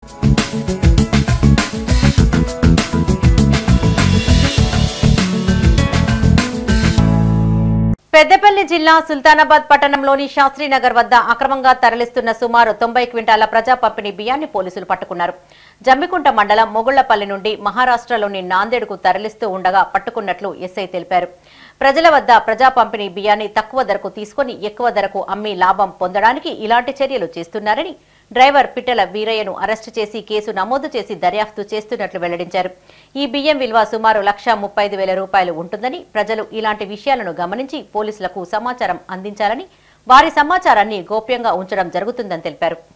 పెద్దపల్లి జిల్లా సుల్తానాబాద్ పట్టణంలోని శాస్త్రీనగర్ వద్ద అక్రమంగా తరలిస్తున్న సుమారు తొంభై క్వింటాల ప్రజా పంపిణీ బియ్యాన్ని పోలీసులు పట్టుకున్నారు జమ్మికుంట మండలం మొగుళ్లపల్లి నుండి మహారాష్ట్రలోని నాందేడ్కు తరలిస్తూ ఉండగా పట్టుకున్నట్లు ఎస్ఐ తెలిపారు ప్రజల వద్ద ప్రజా పంపిణీ బియ్యాన్ని తక్కువ ధరకు తీసుకుని ఎక్కువ ధరకు అమ్మి లాభం పొందడానికి ఇలాంటి చర్యలు చేస్తున్నారని డ్రైవర్ పిట్టల వీరయ్యను అరెస్టు చేసి కేసు నమోదు చేసి దర్యాప్తు చేస్తున్నట్లు వెల్లడించారు ఈ బియ్యం విలువ సుమారు లక్ష ముప్పై ఐదు వేల రూపాయలు ఉంటుందని ప్రజలు ఇలాంటి విషయాలను గమనించి పోలీసులకు సమాచారం అందించాలని వారి సమాచారాన్ని గోప్యంగా ఉంచడం జరుగుతుందని తెలిపారు